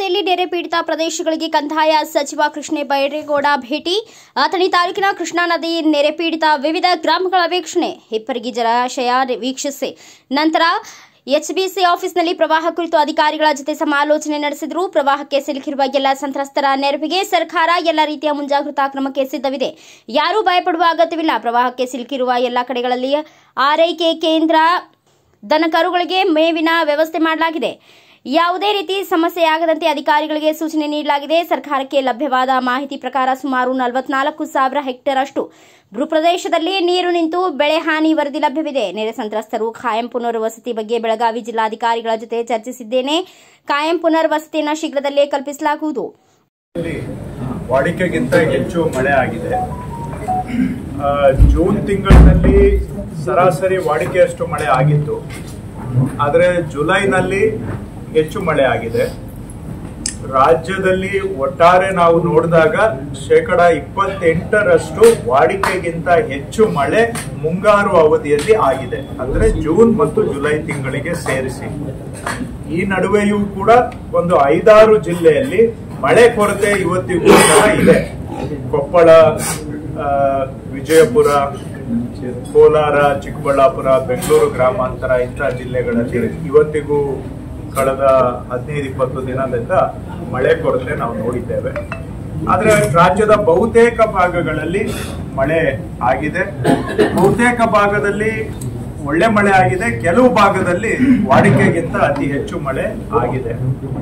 ಜಿಲ್ಲೆಯಲ್ಲಿ ನೆರೆ ಪೀಡಿತ ಪ್ರದೇಶಗಳಿಗೆ ಕಂದಾಯ ಸಚಿವ ಕೃಷ್ಣ ಬೈರೇಗೌಡ ಭೇಟಿ ಅಥಣಿ ತಾಲೂಕಿನ ಕೃಷ್ಣಾ ನದಿ ನೆರೆ ಪೀಡಿತ ವಿವಿಧ ಗ್ರಾಮಗಳ ವೀಕ್ಷಣೆ ಹಿಪ್ಪರಗಿ ಜಲಾಶಯ ವೀಕ್ಷಿಸಿ ನಂತರ ಎಚ್ಬಿಸಿ ಆಫೀಸ್ನಲ್ಲಿ ಪ್ರವಾಹ ಕುರಿತು ಅಧಿಕಾರಿಗಳ ಜೊತೆ ಸಮಾಲೋಚನೆ ನಡೆಸಿದರು ಪ್ರವಾಹಕ್ಕೆ ಸಿಲುಕಿರುವ ಎಲ್ಲ ಸಂತ್ರಸ್ತರ ನೆರವಿಗೆ ಸರ್ಕಾರ ಎಲ್ಲ ರೀತಿಯ ಮುಂಜಾಗ್ರತಾ ಕ್ರಮಕ್ಕೆ ಸಿದ್ಧವಿದೆ ಯಾರೂ ಭಯಪಡುವ ಅಗತ್ಯವಿಲ್ಲ ಪ್ರವಾಹಕ್ಕೆ ಸಿಲುಕಿರುವ ಎಲ್ಲ ಕಡೆಗಳಲ್ಲಿ ಆರೈಕೆ ಕೇಂದ್ರ ದನಕರುಗಳಿಗೆ ಮೇವಿನ ವ್ಯವಸ್ಥೆ ಮಾಡಲಾಗಿದೆ ಯಾವುದೇ ರೀತಿ ಸಮಸ್ಯೆಯಾಗದಂತೆ ಅಧಿಕಾರಿಗಳಿಗೆ ಸೂಚನೆ ನೀಡಲಾಗಿದೆ ಸರ್ಕಾರಕ್ಕೆ ಲಭ್ಯವಾದ ಮಾಹಿತಿ ಪ್ರಕಾರ ಸುಮಾರು ನಲವತ್ನಾಲ್ಕು ಸಾವಿರ ಹೆಕ್ಟೇರ್ ಅಷ್ಟು ಭೂಪ್ರದೇಶದಲ್ಲಿ ನೀರು ನಿಂತು ಬೆಳೆ ಹಾನಿ ವರದಿ ಲಭ್ಯವಿದೆ ನೆರೆ ಸಂತ್ರಸ್ತರು ಖಾಯಂ ಪುನರ್ವಸತಿ ಬಗ್ಗೆ ಬೆಳಗಾವಿ ಜಿಲ್ಲಾಧಿಕಾರಿಗಳ ಜೊತೆ ಚರ್ಚಿಸಿದ್ದೇನೆ ಖಾಯಂ ಪುನರ್ವಸತಿಯನ್ನು ಶೀಘ್ರದಲ್ಲೇ ಕಲ್ಪಿಸಲಾಗುವುದು ಇಲ್ಲಿ ವಾಡಿಕೆಗಿಂತ ಹೆಚ್ಚು ಮಳೆ ಆಗಿದೆ ಆ, ಜೂನ್ ತಿಂಗಳಿನಲ್ಲಿ ಸರಾಸರಿ ವಾಡಿಕೆಯಷ್ಟು ಮಳೆ ಆಗಿತ್ತು ಆದರೆ ಜುಲೈನಲ್ಲಿ ಹೆಚ್ಚು ಮಳೆ ಆಗಿದೆ ರಾಜ್ಯದಲ್ಲಿ ಒಟ್ಟಾರೆ ನಾವು ನೋಡಿದಾಗ ಶೇಕಡ ಇಪ್ಪತ್ತೆಂಟರಷ್ಟು ವಾಡಿಕೆಗಿಂತ ಹೆಚ್ಚು ಮಳೆ ಮುಂಗಾರು ಅವಧಿಯಲ್ಲಿ ಆಗಿದೆ ಅಂದ್ರೆ ಜೂನ್ ಮತ್ತು ಜುಲೈ ತಿಂಗಳಿಗೆ ಸೇರಿಸಿ ಈ ನಡುವೆಯೂ ಕೂಡ ಒಂದು ಐದಾರು ಜಿಲ್ಲೆಯಲ್ಲಿ ಮಳೆ ಕೊರತೆ ಇವತ್ತಿಗೂ ಸಹ ಇದೆ ಕೊಪ್ಪಳ ಆ, ವಿಜಯಪುರ ಕೋಲಾರ ಚಿಕ್ಕಬಳ್ಳಾಪುರ ಬೆಂಗಳೂರು ಗ್ರಾಮಾಂತರ ಇಂಥ ಜಿಲ್ಲೆಗಳಲ್ಲಿ ಇವತ್ತಿಗೂ ಕಳೆದ ಹದಿನೈದು ಇಪ್ಪತ್ತು ದಿನದಿಂದ ಮಳೆ ಕೊರತೆ ನಾವು ನೋಡಿದ್ದೇವೆ ಆದ್ರೆ ರಾಜ್ಯದ ಬಹುತೇಕ ಭಾಗಗಳಲ್ಲಿ ಮಳೆ ಆಗಿದೆ ಬಹುತೇಕ ಭಾಗದಲ್ಲಿ ಒಳ್ಳೆ ಮಳೆ ಆಗಿದೆ ಕೆಲವು ಭಾಗದಲ್ಲಿ ವಾಡಿಕೆಗಿಂತ ಅತಿ ಹೆಚ್ಚು ಮಳೆ ಆಗಿದೆ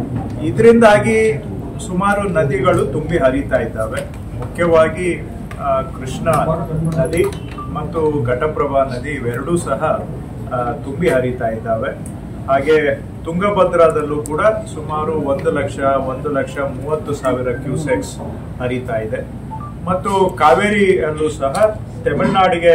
ಇದರಿಂದಾಗಿ ಸುಮಾರು ನದಿಗಳು ತುಂಬಿ ಹರಿತಾ ಇದ್ದಾವೆ ಮುಖ್ಯವಾಗಿ ಆ, ಕೃಷ್ಣ ನದಿ ಮತ್ತು ಘಟಪ್ರಭಾ ನದಿ ಇವೆರಡೂ ಸಹ ಆ, ತುಂಬಿ ಹರಿತಾ ಇದ್ದಾವೆ ಹಾಗೆ ತುಂಗಭದ್ರಾದಲ್ಲೂ ಕೂಡ ಸುಮಾರು ಒಂದು ಲಕ್ಷ ಒಂದು ಲಕ್ಷ ಮೂವತ್ತು ಸಾವಿರ ಕ್ಯೂಸೆಕ್ಸ್ ಹರಿತಾ ಇದೆ ಮತ್ತು ಕಾವೇರಿಯಲ್ಲೂ ಸಹ ತಮಿಳುನಾಡಿಗೆ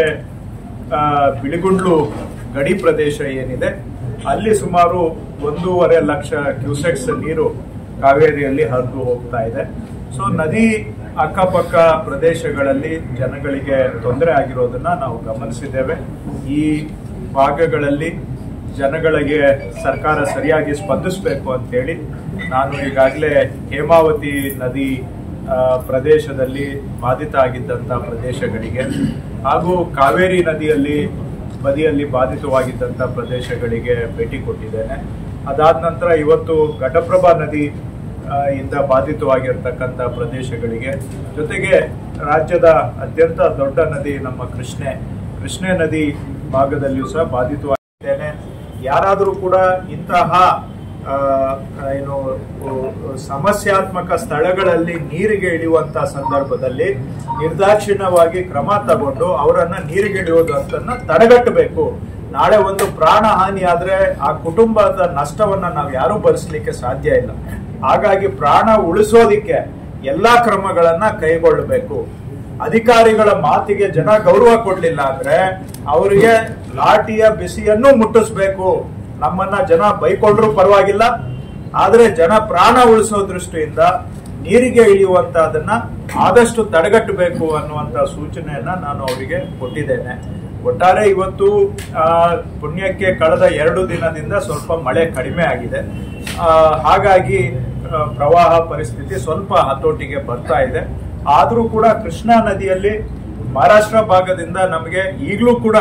ಆ, ಬಿಳಿಗುಂಡ್ಲು ಗಡಿ ಪ್ರದೇಶ ಏನಿದೆ ಅಲ್ಲಿ ಸುಮಾರು ಒಂದೂವರೆ ಲಕ್ಷ ಕ್ಯೂಸೆಕ್ಸ್ ನೀರು ಕಾವೇರಿಯಲ್ಲಿ ಹರಿದು ಹೋಗ್ತಾ ಇದೆ ಸೊ ನದಿ ಅಕ್ಕಪಕ್ಕ ಪ್ರದೇಶಗಳಲ್ಲಿ ಜನಗಳಿಗೆ ತೊಂದರೆ ಆಗಿರೋದನ್ನ ನಾವು ಗಮನಿಸಿದ್ದೇವೆ ಈ ಭಾಗಗಳಲ್ಲಿ ಜನಗಳಿಗೆ ಸರ್ಕಾರ ಸರಿಯಾಗಿ ಸ್ಪಂದಿಸಬೇಕು ಅಂತೇಳಿ ನಾನು ಈಗಾಗಲೇ ಹೇಮಾವತಿ ನದಿ ಆ, ಪ್ರದೇಶದಲ್ಲಿ ಬಾಧಿತ ಆಗಿದ್ದಂಥ ಪ್ರದೇಶಗಳಿಗೆ ಹಾಗೂ ಕಾವೇರಿ ನದಿಯಲ್ಲಿ ಬದಿಯಲ್ಲಿ ಬಾಧಿತವಾಗಿದ್ದಂಥ ಪ್ರದೇಶಗಳಿಗೆ ಭೇಟಿ ಕೊಟ್ಟಿದ್ದೇನೆ ಅದಾದ ನಂತರ ಇವತ್ತು ಘಟಪ್ರಭಾ ನದಿ ಆ, ಇಂದ ಬಾಧಿತವಾಗಿರ್ತಕ್ಕಂಥ ಪ್ರದೇಶಗಳಿಗೆ ಜೊತೆಗೆ ರಾಜ್ಯದ ಅತ್ಯಂತ ದೊಡ್ಡ ನದಿ ನಮ್ಮ ಕೃಷ್ಣೆ ಕೃಷ್ಣೆ ನದಿ ಭಾಗದಲ್ಲಿಯೂ ಸಹ ಬಾಧಿತವಾಗಿದ್ದೇನೆ ಯಾರಾದರೂ ಕೂಡ ಇಂತಹ ಆ, ಏನು ಉ, ಸಮಸ್ಯಾತ್ಮಕ ಸ್ಥಳಗಳಲ್ಲಿ ನೀರಿಗೆ ಇಳಿಯುವಂತ ಸಂದರ್ಭದಲ್ಲಿ ನಿರ್ದಾಕ್ಷಿಣ್ಯವಾಗಿ ಕ್ರಮ ತಗೊಂಡು ಅವರನ್ನ ನೀರಿಗೆ ಇಳಿಯೋದು ಅಂತನ್ನ ತಡೆಗಟ್ಟಬೇಕು ನಾಳೆ ಒಂದು ಪ್ರಾಣ ಹಾನಿ ಆದ್ರೆ ಆ ಕುಟುಂಬದ ನಷ್ಟವನ್ನ ನಾವು ಯಾರೂ ಭರಿಸಲಿಕ್ಕೆ ಸಾಧ್ಯ ಇಲ್ಲ ಹಾಗಾಗಿ ಪ್ರಾಣ ಉಳಿಸೋದಿಕ್ಕೆ ಎಲ್ಲಾ ಕ್ರಮಗಳನ್ನ ಕೈಗೊಳ್ಳಬೇಕು ಅಧಿಕಾರಿಗಳ ಮಾತಿಗೆ ಜನ ಗೌರವ ಕೊಡ್ಲಿಲ್ಲ ಅಂದ್ರೆ ಅವರಿಗೆ ಲಾಠಿಯ ಬಿಸಿಯನ್ನು ಮುಟ್ಟಿಸ್ಬೇಕು ನಮ್ಮನ್ನ ಜನ ಬೈಕೊಂಡ್ರು ಪರವಾಗಿಲ್ಲ ಆದ್ರೆ ಜನ ಪ್ರಾಣ ಉಳಿಸೋ ದೃಷ್ಟಿಯಿಂದ ನೀರಿಗೆ ಇಳಿಯುವಂತದನ್ನ ಆದಷ್ಟು ತಡೆಗಟ್ಟಬೇಕು ಅನ್ನುವಂತ ಸೂಚನೆಯನ್ನ ನಾನು ಅವರಿಗೆ ಕೊಟ್ಟಿದ್ದೇನೆ ಒಟ್ಟಾರೆ ಇವತ್ತು ಆ, ಪುಣ್ಯಕ್ಕೆ ಕಳೆದ ಎರಡು ದಿನದಿಂದ ಸ್ವಲ್ಪ ಮಳೆ ಕಡಿಮೆ ಆಗಿದೆ ಆ, ಹಾಗಾಗಿ ಆ, ಪ್ರವಾಹ ಪರಿಸ್ಥಿತಿ ಸ್ವಲ್ಪ ಹತೋಟಿಗೆ ಬರ್ತಾ ಇದೆ ಆದ್ರೂ ಕೂಡ ಕೃಷ್ಣಾ ನದಿಯಲ್ಲಿ ಮಹಾರಾಷ್ಟ್ರ ಭಾಗದಿಂದ ನಮಗೆ ಈಗಲೂ ಕೂಡ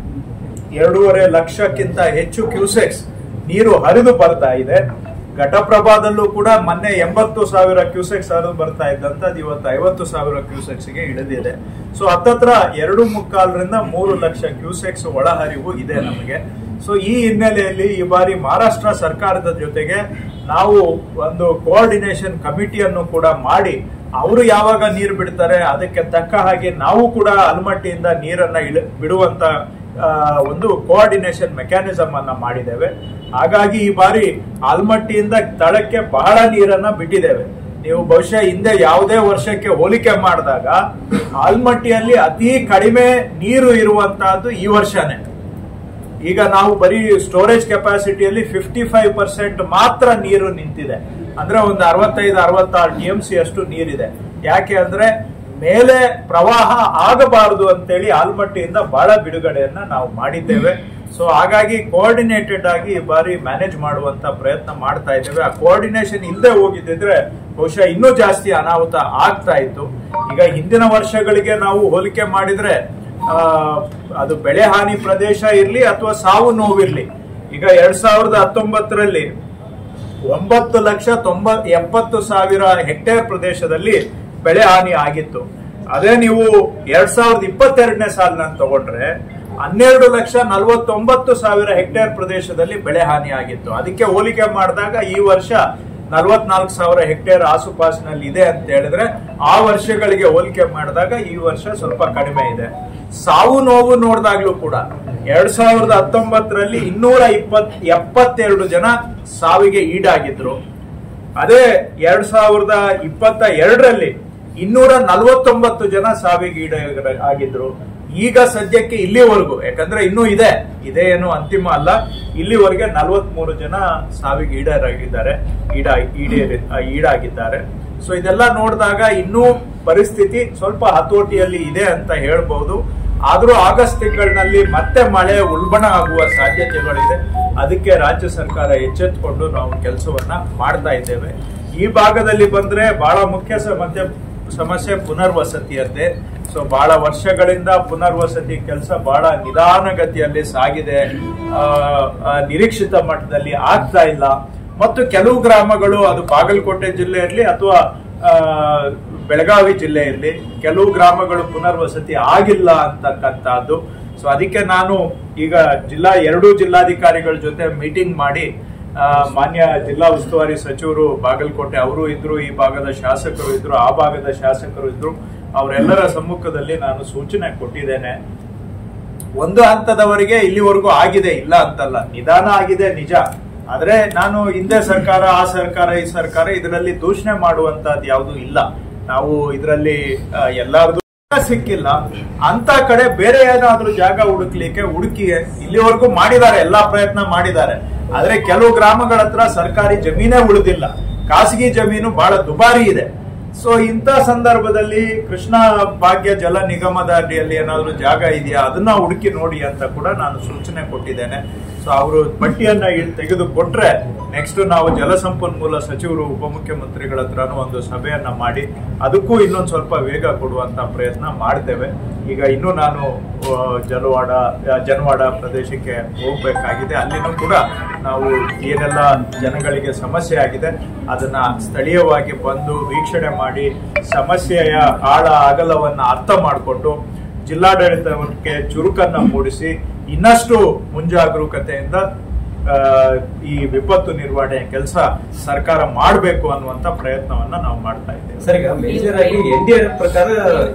ಎರಡೂವರೆ ಲಕ್ಷಕ್ಕಿಂತ ಹೆಚ್ಚು ಕ್ಯೂಸೆಕ್ಸ್ ನೀರು ಹರಿದು ಬರ್ತಾ ಇದೆ ಘಟಪ್ರಭಾದಲ್ಲೂ ಕೂಡ ಮೊನ್ನೆ ಎಂಬತ್ತು ಸಾವಿರ ಕ್ಯೂಸೆಕ್ಸ್ ಹರಿದು ಬರ್ತಾ ಇದ್ದಂತದ್ದು ಇವತ್ತು ಐವತ್ತು ಸಾವಿರ ಕ್ಯೂಸೆಕ್ಸ್ ಗೆ ಇಳಿದಿದೆ ಸೊ ಹತ್ತತ್ರ ಎರಡು ಮುಕ್ಕಾಲರಿಂದ ಮೂರು ಲಕ್ಷ ಕ್ಯೂಸೆಕ್ಸ್ ಒಳಹರಿವು ಇದೆ ನಮಗೆ ಸೊ ಈ ಹಿನ್ನೆಲೆಯಲ್ಲಿ ಈ ಬಾರಿ ಮಹಾರಾಷ್ಟ್ರ ಸರ್ಕಾರದ ಜೊತೆಗೆ ನಾವು ಒಂದು ಕೋಆರ್ಡಿನೇಷನ್ ಕಮಿಟಿಯನ್ನು ಕೂಡ ಮಾಡಿ ಅವರು ಯಾವಾಗ ನೀರು ಬಿಡ್ತಾರೆ ಅದಕ್ಕೆ ತಕ್ಕ ಹಾಗೆ ನಾವು ಕೂಡ ಅಲ್ಮಟ್ಟಿಯಿಂದ ನೀರನ್ನ ಇಳ ಬಿಡುವಂತ ಆ, ಒಂದು ಕೋಆರ್ಡಿನೇಷನ್ ಮೆಕ್ಯಾನಿಸಮ್ ಅನ್ನ ಮಾಡಿದ್ದೇವೆ ಹಾಗಾಗಿ ಈ ಬಾರಿ ಆಲ್ಮಟ್ಟಿಯಿಂದ ತಳಕ್ಕೆ ಬಹಳ ನೀರನ್ನ ಬಿಟ್ಟಿದ್ದೇವೆ ನೀವು ಬಹುಶಃ ಹಿಂದೆ ಯಾವುದೇ ವರ್ಷಕ್ಕೆ ಹೋಲಿಕೆ ಮಾಡಿದಾಗ ಆಲ್ಮಟ್ಟಿಯಲ್ಲಿ ಅತಿ ಕಡಿಮೆ ನೀರು ಇರುವಂತಹದ್ದು ಈ ವರ್ಷನೇ ಈಗ ನಾವು ಬರೀ ಸ್ಟೋರೇಜ್ ಕೆಪಾಸಿಟಿಯಲ್ಲಿ ಫಿಫ್ಟಿ ಫೈವ್ ಪರ್ಸೆಂಟ್ ಮಾತ್ರ ನೀರು ನಿಂತಿದೆ ಅಂದ್ರೆ ಒಂದು ಅರವತ್ತೈದು ಅರವತ್ತಾರು ಟಿ ಎಂ ಸಿ ಅಷ್ಟು ನೀರಿದೆ ಯಾಕೆ ಅಂದ್ರೆ ಮೇಲೆ ಪ್ರವಾಹ ಆಗಬಾರದು ಅಂತೇಳಿ ಆಲ್ಮಟ್ಟಿಯಿಂದ ಬಹಳ ಬಿಡುಗಡೆಯನ್ನ ನಾವು ಮಾಡಿದ್ದೇವೆ ಸೊ ಹಾಗಾಗಿ ಕೋಆರ್ಡಿನೇಟೆಡ್ ಆಗಿ ಈ ಬಾರಿ ಮ್ಯಾನೇಜ್ ಮಾಡುವಂತ ಪ್ರಯತ್ನ ಮಾಡ್ತಾ ಇದ್ದೇವೆ ಆ ಕೋಆರ್ಡಿನೇಷನ್ ಇಲ್ಲದೆ ಹೋಗಿದ್ದಿದ್ರೆ ಬಹುಶಃ ಇನ್ನೂ ಜಾಸ್ತಿ ಅನಾಹುತ ಆಗ್ತಾ ಇತ್ತು ಈಗ ಹಿಂದಿನ ವರ್ಷಗಳಿಗೆ ನಾವು ಹೋಲಿಕೆ ಮಾಡಿದ್ರೆ ಆ, ಅದು ಬೆಳೆ ಹಾನಿ ಪ್ರದೇಶ ಇರ್ಲಿ ಅಥವಾ ಸಾವು ನೋವಿರ್ಲಿ ಈಗ ಎರಡ್ ಸಾವಿರದ ಹತ್ತೊಂಬತ್ತರಲ್ಲಿ ಒಂಬತ್ತು ಲಕ್ಷ ತೊಂಬತ್ ಎಪ್ಪತ್ತು ಸಾವಿರ ಹೆಕ್ಟೇರ್ ಪ್ರದೇಶದಲ್ಲಿ ಬೆಳೆ ಹಾನಿ ಆಗಿತ್ತು ಅದೇ ನೀವು ಎರಡ್ ಸಾವಿರದ ಇಪ್ಪತ್ತೆರಡನೇ ಸಾಲಿನ ತಗೊಂಡ್ರೆ ಹನ್ನೆರಡು ಲಕ್ಷ ನಲವತ್ತೊಂಬತ್ತು ಸಾವಿರ ಹೆಕ್ಟೇರ್ ಪ್ರದೇಶದಲ್ಲಿ ಬೆಳೆ ಹಾನಿ ಆಗಿತ್ತು ಅದಕ್ಕೆ ಹೋಲಿಕೆ ಮಾಡಿದಾಗ ಈ ವರ್ಷ ನಲವತ್ನಾಲ್ಕು ಸಾವಿರ ಹೆಕ್ಟೇರ್ ಆಸುಪಾಸಿನಲ್ಲಿ ಇದೆ ಅಂತ ಹೇಳಿದ್ರೆ ಆ ವರ್ಷಗಳಿಗೆ ಹೋಲಿಕೆ ಮಾಡಿದಾಗ ಈ ವರ್ಷ ಸ್ವಲ್ಪ ಕಡಿಮೆ ಇದೆ ಸಾವು ನೋವು ನೋಡಿದಾಗ್ಲೂ ಕೂಡ ಎರಡ್ ಸಾವಿರದ ಹತ್ತೊಂಬತ್ತರಲ್ಲಿ ಇನ್ನೂರ ಇಪ್ಪತ್ ಎಪ್ಪತ್ತೆರಡು ಜನ ಸಾವಿಗೆ ಈಡಾಗಿದ್ರು ಅದೇ ಎರಡ್ ಸಾವಿರದ ಇಪ್ಪತ್ತ ಎರಡರಲ್ಲಿ ಇನ್ನೂರ ನಲವತ್ತೊಂಬತ್ತು ಜನ ಸಾವಿಗೆ ಈಡ ಆಗಿದ್ರು ಈಗ ಸದ್ಯಕ್ಕೆ ಇಲ್ಲಿವರೆಗೂ ಯಾಕಂದ್ರೆ ಇನ್ನೂ ಇದೆ ಇದೇ ಏನು ಅಂತಿಮ ಅಲ್ಲ ಇಲ್ಲಿವರೆಗೆ ನಲವತ್ಮೂರು ಜನ ಸಾವಿಗೆ ಈಡಾಗಿದ್ದಾರೆ ಈಡ ಈಡೇರಿ ಈಡಾಗಿದ್ದಾರೆ ಸೊ ಇದೆಲ್ಲ ನೋಡಿದಾಗ ಇನ್ನೂ ಪರಿಸ್ಥಿತಿ ಸ್ವಲ್ಪ ಹತೋಟಿಯಲ್ಲಿ ಇದೆ ಅಂತ ಹೇಳ್ಬಹುದು ಆದ್ರೂ ಆಗಸ್ಟ್ ತಿಂಗಳಿನಲ್ಲಿ ಮತ್ತೆ ಮಳೆ ಉಲ್ಬಣ ಆಗುವ ಸಾಧ್ಯತೆಗಳಿದೆ ಅದಕ್ಕೆ ರಾಜ್ಯ ಸರ್ಕಾರ ಎಚ್ಚೆತ್ತುಕೊಂಡು ನಾವು ಕೆಲಸವನ್ನ ಮಾಡ್ತಾ ಇದ್ದೇವೆ ಈ ಭಾಗದಲ್ಲಿ ಬಂದ್ರೆ ಬಹಳ ಮುಖ್ಯ ಸಮಸ್ಯೆ ಸಮಸ್ಯೆ ಪುನರ್ವಸತಿಯದ್ದೇ ಸೊ ಬಹಳ ವರ್ಷಗಳಿಂದ ಪುನರ್ವಸತಿ ಕೆಲಸ ಬಹಳ ನಿಧಾನಗತಿಯಲ್ಲಿ ಸಾಗಿದೆ ಆ, ಆ, ನಿರೀಕ್ಷಿತ ಮಟ್ಟದಲ್ಲಿ ಆಗ್ತಾ ಇಲ್ಲ ಮತ್ತು ಕೆಲವು ಗ್ರಾಮಗಳು ಅದು ಬಾಗಲಕೋಟೆ ಜಿಲ್ಲೆ ಇರಲಿ ಅಥವಾ ಆ, ಬೆಳಗಾವಿ ಜಿಲ್ಲೆ ಇರಲಿ ಕೆಲವು ಗ್ರಾಮಗಳು ಪುನರ್ವಸತಿ ಆಗಿಲ್ಲ ಅಂತಕ್ಕಂಥದ್ದು ಸೊ ಅದಕ್ಕೆ ನಾನು ಈಗ ಜಿಲ್ಲಾ ಎರಡೂ ಜಿಲ್ಲಾಧಿಕಾರಿಗಳ ಜೊತೆ ಮೀಟಿಂಗ್ ಮಾಡಿ ಆ, ಮಾನ್ಯ ಜಿಲ್ಲಾ ಉಸ್ತುವಾರಿ ಸಚಿವರು ಬಾಗಲಕೋಟೆ ಅವರು ಇದ್ರು ಈ ಭಾಗದ ಶಾಸಕರು ಇದ್ರು ಆ ಭಾಗದ ಶಾಸಕರು ಇದ್ರು ಅವರೆಲ್ಲರ ಸಮ್ಮುಖದಲ್ಲಿ ನಾನು ಸೂಚನೆ ಕೊಟ್ಟಿದ್ದೇನೆ ಒಂದು ಹಂತದವರೆಗೆ ಇಲ್ಲಿವರೆಗೂ ಆಗಿದೆ ಇಲ್ಲ ಅಂತಲ್ಲ ನಿಧಾನ ಆಗಿದೆ ನಿಜ ಆದ್ರೆ ನಾನು ಹಿಂದೆ ಸರ್ಕಾರ ಆ ಸರ್ಕಾರ ಈ ಸರ್ಕಾರ ಇದರಲ್ಲಿ ದೂಷಣೆ ಮಾಡುವಂತದ್ದು ಯಾವುದು ಇಲ್ಲ ನಾವು ಇದರಲ್ಲಿ ಎಲ್ಲಾರ್ದು ಸಿಕ್ಕಿಲ್ಲ ಅಂತ ಕಡೆ ಬೇರೆ ಏನಾದ್ರೂ ಜಾಗ ಹುಡುಕ್ಲಿಕ್ಕೆ ಹುಡುಕಿ ಇಲ್ಲಿವರೆಗೂ ಮಾಡಿದ್ದಾರೆ ಎಲ್ಲಾ ಪ್ರಯತ್ನ ಮಾಡಿದ್ದಾರೆ ಆದ್ರೆ ಕೆಲವು ಗ್ರಾಮಗಳ ಹತ್ರ ಸರ್ಕಾರಿ ಜಮೀನೇ ಉಳಿದಿಲ್ಲ ಖಾಸಗಿ ಜಮೀನು ಬಹಳ ದುಬಾರಿ ಇದೆ ಸೊ ಇಂಥ ಸಂದರ್ಭದಲ್ಲಿ ಕೃಷ್ಣ ಭಾಗ್ಯ ಜಲ ನಿಗಮದ ಅಡಿಯಲ್ಲಿ ಏನಾದ್ರು ಜಾಗ ಇದೆಯಾ ಅದನ್ನ ಹುಡುಕಿ ನೋಡಿ ಅಂತ ಕೂಡ ನಾನು ಸೂಚನೆ ಕೊಟ್ಟಿದ್ದೇನೆ ಸೊ ಅವರು ಪಟ್ಟಿಯನ್ನ ಇಳ್- ತೆಗೆದು ಕೊಟ್ರೆ ನೆಕ್ಸ್ಟ್ ನಾವು ಜಲಸಂಪನ್ಮೂಲ ಸಚಿವರು ಉಪಮುಖ್ಯಮಂತ್ರಿಗಳ ಹತ್ರನೂ ಒಂದು ಸಭೆಯನ್ನ ಮಾಡಿ ಅದಕ್ಕೂ ಇನ್ನೊಂದು ಸ್ವಲ್ಪ ವೇಗ ಕೊಡುವಂತ ಪ್ರಯತ್ನ ಮಾಡ್ತೇವೆ ಈಗ ಇನ್ನು ನಾನು ಆ, ಜಲವಾಡ ಆ, ಜನವಾಡ ಪ್ರದೇಶಕ್ಕೆ ಹೋಗ್ಬೇಕಾಗಿದೆ ಅಲ್ಲಿನೂ ಕೂಡ ನಾವು ಏನೆಲ್ಲ ಜನಗಳಿಗೆ ಸಮಸ್ಯೆ ಆಗಿದೆ ಅದನ್ನ ಸ್ಥಳೀಯವಾಗಿ ಬಂದು ವೀಕ್ಷಣೆ ಮಾಡಿ ಸಮಸ್ಯೆಯ ಆಳ ಅಗಲವನ್ನ ಅರ್ಥ ಮಾಡಿಕೊಂಡು ಜಿಲ್ಲಾಡಳಿತಕ್ಕೆ ಚುರುಕನ್ನ ಮೂಡಿಸಿ ಇನ್ನಷ್ಟು ಮುಂಜಾಗರೂಕತೆಯಿಂದ ಆ, ಈ ವಿಪತ್ತು ನಿರ್ವಹಣೆ ಕೆಲಸ ಸರ್ಕಾರ ಮಾಡಬೇಕು ಅನ್ನುವಂತ ಪ್ರಯತ್ನವನ್ನ ನಾವು ಮಾಡ್ತಾ ಇದ್ದೇವೆ ಸರ್ ಈಗ ಮೇಜರ್ ಆಗಿ ಎನ್ ಡಿ ಆರ್ ಪ್ರಕಾರ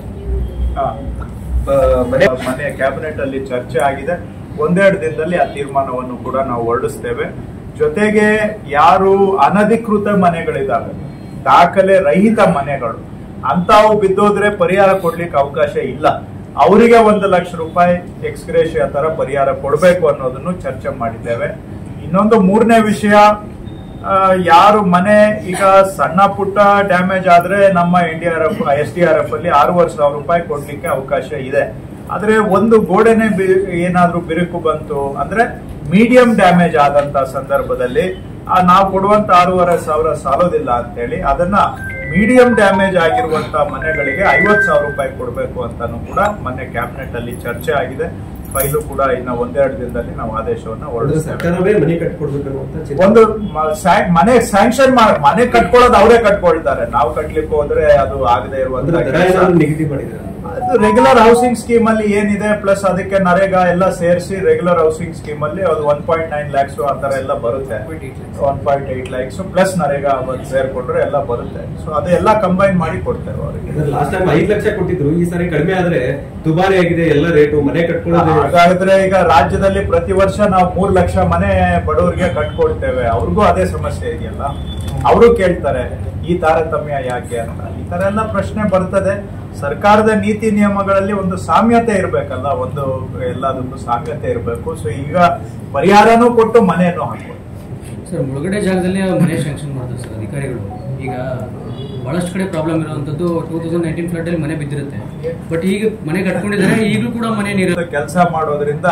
ಆ, ಆ, ಮನೆ ಮನೆ ಕ್ಯಾಬಿನೆಟ್ ಅಲ್ಲಿ ಚರ್ಚೆ ಆಗಿದೆ ಒಂದೆರಡು ದಿನದಲ್ಲಿ ಆ ತೀರ್ಮಾನವನ್ನು ಕೂಡ ನಾವು ಹೊರಡಿಸ್ತೇವೆ ಜೊತೆಗೆ ಯಾರು ಅನಧಿಕೃತ ಮನೆಗಳಿದ್ದಾವೆ ದಾಖಲೆ ರಹಿತ ಮನೆಗಳು ಅಂತಾವು ಬಿದ್ದೋದ್ರೆ ಪರಿಹಾರ ಕೊಡ್ಲಿಕ್ಕೆ ಅವಕಾಶ ಇಲ್ಲ ಅವರಿಗೆ ಒಂದು ಲಕ್ಷ ರೂಪಾಯಿ ಎಕ್ಸ್ಗ್ರೇಷಿಯಾ ತರ ಪರಿಹಾರ ಕೊಡಬೇಕು ಅನ್ನೋದನ್ನು ಚರ್ಚೆ ಮಾಡಿದ್ದೇವೆ ಇನ್ನೊಂದು ಮೂರನೇ ವಿಷಯ ಆ, ಯಾರು ಮನೆ ಈಗ ಸಣ್ಣ ಪುಟ್ಟ ಡ್ಯಾಮೇಜ್ ಆದ್ರೆ ನಮ್ಮ N D R F S D R F ಅಲ್ಲಿ ಆರೂವರೆ ಸಾವಿರ ರೂಪಾಯಿ ಕೊಡ್ಲಿಕ್ಕೆ ಅವಕಾಶ ಇದೆ ಆದ್ರೆ ಒಂದು ಗೋಡೆನೆ ಬಿ- ಏನಾದ್ರೂ ಬಿರುಕು ಬಂತು ಅಂದ್ರೆ ಮೀಡಿಯಂ ಡ್ಯಾಮೇಜ್ ಆದಂತ ಸಂದರ್ಭದಲ್ಲಿ ಆ ನಾವು ಕೊಡುವಂತ ಆರೂವರೆ ಸಾವಿರ ಸಾಲೋದಿಲ್ಲ ಅಂತೇಳಿ ಅದನ್ನ ಮೀಡಿಯಂ ಡ್ಯಾಮೇಜ್ ಆಗಿರುವಂತ ಮನೆಗಳಿಗೆ ಐವತ್ ಸಾವಿರ ರೂಪಾಯಿ ಕೊಡಬೇಕು ಅಂತಾನು ಕೂಡ ಮೊನ್ನೆ ಕ್ಯಾಬಿನೆಟ್ ಅಲ್ಲಿ ಚರ್ಚೆ ಆಗಿದೆ ಫೈಲು ಕೂಡ ಇನ್ನ ಒಂದೆರಡು ದಿನದಲ್ಲಿ ನಾವು ಆದೇಶವನ್ನ ಹೊರಡಿಸ್ತೇವೆ ಸರ್ಕಾರವೇ ಮನೆ ಕಟ್ಕೊಡ್ಬೇಕನ್ನುವಂತ ಚಿಂತನೆ. ಒಂದು ಮ- ಸ್ಯಾ- ಮನೆ ಸ್ಯಾಂಕ್ಷನ್ ಮನೆ ಕಟ್ಕೊಳ್ಳೋದು ಅವರೇ ಕಟ್ಕೊಳ್ತಾರೆ ನಾವು ಕಟ್ಲಿಕ್ಕೆ ಹೋದ್ರೆ ಅದು ಆಗದೆ ಅಂದ್ರೆ ಇರುವಂತ ದರ ಕೆಲಸ. ಏನಾದ್ರು ನಿಗದಿ ಮಾಡಿದ್ದಾರೆ ಅದು ರೆಗ್ಯುಲರ್ ಹೌಸಿಂಗ್ ಸ್ಕೀಮ್ ಅಲ್ಲಿ ಏನಿದೆ ಪ್ಲಸ್ ಅದಕ್ಕೆ ನರೇಗಾ ಎಲ್ಲ ಸೇರಿಸಿ ರೆಗ್ಯುಲರ್ ಹೌಸಿಂಗ್ ಸ್ಕೀಮ್ ಅಲ್ಲಿ ಅದು ಒನ್ ಪಾಯಿಂಟ್ ನೈನ್ ಲ್ಯಾಕ್ಸ್ ಆ ತರ ಎಲ್ಲ ಬರುತ್ತೆ one point eight lakhs plus NREGA ಒಂದು ಸೇರ್ಕೊಂಡ್ರೆ ಎಲ್ಲ ಬರುತ್ತೆ ಸೊ ಅದೆಲ್ಲ ಕಂಬೈನ್ ಮಾಡಿ ಕೊಡ್ತೇವೆ ಅವರಿಗೆ ಲಾಸ್ಟ್ ಟೈಮ್ ಐದ್ ಲಕ್ಷ ಕೊಟ್ಟಿದ್ರು ಈ ಸಾರಿ ಕಡಿಮೆ ಆದ್ರೆ ದುಬಾರಿ ಆಗಿದೆ ಎಲ್ಲ ರೇಟು ಮನೆ ಕಟ್ಕೊಳ್ಳೋದು ಹಾಗಾದ್ರೆ ಈಗ ರಾಜ್ಯದಲ್ಲಿ ಪ್ರತಿ ವರ್ಷ ನಾವು ಮೂರ್ ಲಕ್ಷ ಮನೆ ಬಡವರಿಗೆ ಕಟ್ಕೊಡ್ತೇವೆ ಅವ್ರಿಗೂ ಅದೇ ಸಮಸ್ಯೆ ಇದೆಯಲ್ಲ ಅವರು ಕೇಳ್ತಾರೆ ಈ ತಾರತಮ್ಯ ಯಾಕೆ ಅಂತ ಈ ತರ ಎಲ್ಲ ಪ್ರಶ್ನೆ ಬರ್ತದೆ ಸರ್ಕಾರದ ನೀತಿ ನಿಯಮಗಳಲ್ಲಿ ಒಂದು ಸಾಮ್ಯತೆ ಇರ್ಬೇಕಲ್ಲ ಒಂದು ಎಲ್ಲದಕ್ಕೂ ಸಾಮ್ಯತೆ ಇರಬೇಕು ಸೊ ಈಗ ಪರಿಹಾರನೂ ಕೊಟ್ಟು ಮನೆಯನ್ನು ಹಾಕ್ಬೋದು ಸರ್ ಮುಳುಗಡೆ ಜಾಗದಲ್ಲಿ ಮನೆ ಸ್ಯಾಂಕ್ಷನ್ ಮಾಡ್ತಾರೆ ಸರ್ ಅಧಿಕಾರಿಗಳು ಈಗ ಬಹಳಷ್ಟು ಕಡೆ ಪ್ರಾಬ್ಲಮ್ ಇರುವಂತದ್ದು ಟೂ ತೌಸಂಡ್ ನೈನ್ಟೀನ್ ಫ್ಲಡ್ ಅಲ್ಲಿ ಮನೆ ಬಿದ್ದಿರುತ್ತೆ ಬಟ್ ಈಗ ಮನೆ ಕಟ್ಕೊಂಡಿದ್ದಾರೆ ಈಗಲೂ ಕೂಡ ಮನೆ ನೀರು ಕೆಲಸ ಮಾಡೋದ್ರಿಂದ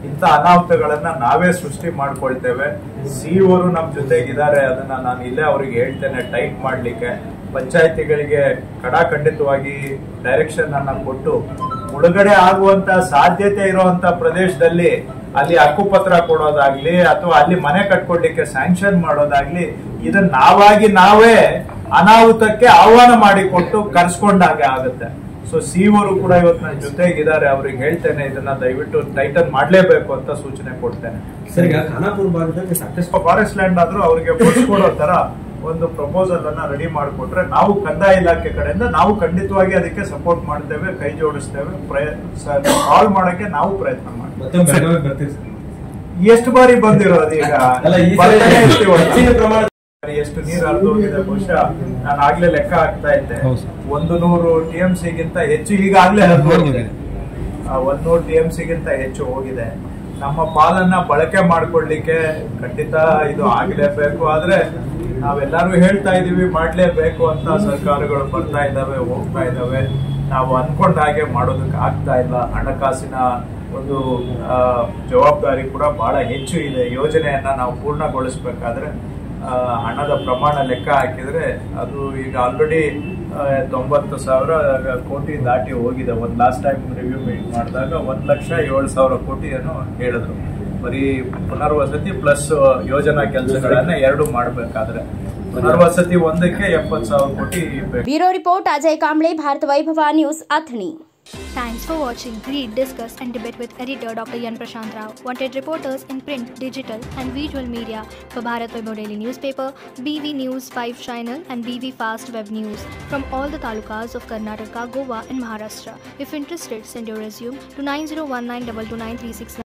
ಇಂಥ ಅನಾಹುತಗಳನ್ನ ನಾವೇ ಸೃಷ್ಟಿ ಮಾಡ್ಕೊಳ್ತೇವೆ ಸಿಇಒರು ನಮ್ ಜೊತೆಗಿದ್ದಾರೆ ಅದನ್ನ ನಾನು ಇಲ್ಲೇ ಅವ್ರಿಗೆ ಹೇಳ್ತೇನೆ ಟೈಟ್ ಮಾಡ್ಲಿಕ್ಕೆ ಪಂಚಾಯತಿಗಳಿಗೆ ಕಡಾಖಂಡಿತವಾಗಿ ಡೈರೆಕ್ಷನ್ ಅನ್ನ ಕೊಟ್ಟು ಮುಳುಗಡೆ ಆಗುವಂತ ಸಾಧ್ಯತೆ ಇರುವಂತ ಪ್ರದೇಶದಲ್ಲಿ ಅಲ್ಲಿ ಹಕ್ಕುಪತ್ರ ಕೊಡೋದಾಗ್ಲಿ ಅಥವಾ ಅಲ್ಲಿ ಮನೆ ಕಟ್ಕೊಡ್ಲಿಕ್ಕೆ ಸ್ಯಾಂಕ್ಷನ್ ಮಾಡೋದಾಗ್ಲಿ ಇದನ್ನ ನಾವಾಗಿ ನಾವೇ ಅನಾಹುತಕ್ಕೆ ಆಹ್ವಾನ ಮಾಡಿಕೊಟ್ಟು ಕರ್ಸ್ಕೊಂಡಾಗೆ ಆಗುತ್ತೆ ಸೊ ಸಿಇಒರು ಕೂಡ ಇವತ್ತು ನನ್ನ ಜೊತೆಗಿದ್ದಾರೆ ಅವ್ರಿಗೆ ಹೇಳ್ತೇನೆ ಇದನ್ನ ದಯವಿಟ್ಟು ಟೈಟನ್ ಮಾಡ್ಲೇಬೇಕು ಅಂತ ಸೂಚನೆ ಕೊಡ್ತೇನೆ ಸರ್ ಈಗ ಖಾನಾಪುರ ಭಾಗದಲ್ಲಿ ಸಾಕಷ್ಟು ಫಾರೆಸ್ಟ್ ಲ್ಯಾಂಡ್ ಆದ್ರೂ ಅವರಿಗೆ ಕೊಡಿಸ್ಕೊಡೋ ತರ ಒಂದು ಪ್ರಪೋಸಲ್ ಅನ್ನ ರೆಡಿ ಮಾಡಿಕೊಟ್ರೆ ನಾವು ಕಂದಾಯ ಇಲಾಖೆ ಕಡೆಯಿಂದ ನಾವು ಖಂಡಿತವಾಗಿ ಅದಕ್ಕೆ ಸಪೋರ್ಟ್ ಮಾಡ್ತೇವೆ ಕೈ ಜೋಡಿಸ್ತೇವೆ ಸಾಲ್ವ್ ಮಾಡಕ್ಕೆ ನಾವು ಪ್ರಯತ್ನ ಮಾಡ್ತೇವೆ ಮತ್ತೆ ಬೆಳಗಾವಿ ಬರ್ತೀವಿ ಸರ್ ಎಷ್ಟು ಬಾರಿ ಬಂದಿರೋದು ಈಗ ಅಲ್ಲ ಈ ಬರ್ತಾನೆ ಇರ್ತೀವಲ್ಲ. ಹೆಚ್ಚಿನ ಪ್ರಮಾಣ ಎಷ್ಟು ನೀರು ಹರಿದು ಹೋಗಿದೆ ಬಹುಶಃ ನಾನು ಆಗ್ಲೇ ಲೆಕ್ಕ ಹಾಕ್ತಾ ಇದ್ದೆ ಒಂದು ನೂರು ಟಿ ಎಂ ಸಿಗಿಂತ ಹೆಚ್ಚು ಈಗಾಗ್ಲೇ ಹರಿದು ಹೋಗಿದೆ ಆ, ಒಂದ್ ನೂರು ಟಿ ಎಂ ಸಿಗಿಂತ ಹೆಚ್ಚು ಹೋಗಿದೆ ನಮ್ಮ ಪಾಲನ್ನ ಬಳಕೆ ಮಾಡ್ಕೊಳ್ಳಿಕ್ಕೆ ಖಂಡಿತ ಇದು ಆಗ್ಲೇಬೇಕು ಆದ್ರೆ ನಾವೆಲ್ಲರೂ ಹೇಳ್ತಾ ಇದೀವಿ ಮಾಡ್ಲೇಬೇಕು ಅಂತ ಸರ್ಕಾರಗಳು ಬರ್ತಾ ಇದಾವೆ ಹೋಗ್ತಾ ಇದಾವೆ ನಾವು ಅನ್ಕೊಂಡ ಹಾಗೆ ಮಾಡೋದಕ್ಕೆ ಆಗ್ತಾ ಇಲ್ಲ ಹಣಕಾಸಿನ ಒಂದು ಆ, ಜವಾಬ್ದಾರಿ ಕೂಡ ಬಹಳ ಹೆಚ್ಚು ಇದೆ ಯೋಜನೆಯನ್ನ ನಾವು ಪೂರ್ಣಗೊಳಿಸಬೇಕಾದ್ರೆ ಆ, ಹಣದ ಪ್ರಮಾಣ ಲೆಕ್ಕ ಹಾಕಿದ್ರೆ ಅದು ಈಗ ಆಲ್ರೆಡಿ ತೊಂಬತ್ತು ಸಾವಿರ ಕೋಟಿ ದಾಟಿ ಹೋಗಿದೆ ಒಂದು ಲಾಸ್ಟ್ ಟೈಮ್ ರಿವ್ಯೂ ಮೀಟ್ ಮಾಡಿದಾಗ ಒಂದ್ ಲಕ್ಷ ಏಳು ಸಾವಿರ ಕೋಟಿಯನ್ನು ಹೇಳಿದ್ರು ಬರೀ ಪುನರ್ವಸತಿ ಪ್ಲಸ್ ಯೋಜನಾ ಕೆಲಸಗಳನ್ನ ಎರಡು ಮಾಡಬೇಕಾದ್ರೆ ಪುನರ್ವಸತಿ ಒಂದಕ್ಕೆ ಎಪ್ಪತ್ತು ಸಾವಿರ ಕೋಟಿ ಬೇಕು bureau report Ajay Kamble Bharat Vaibhav news Athani Thanks for watching. Read, discuss, and debate with editor Dr. Yan Prashant Rao. Wanted reporters in print, digital, and visual media for Bharat Vaibhav Daily Newspaper, BV News 5 Channel, and BV Fast Web News from all the talukas of Karnataka, Goa, and Maharashtra. If interested, send your resume to 9019229369.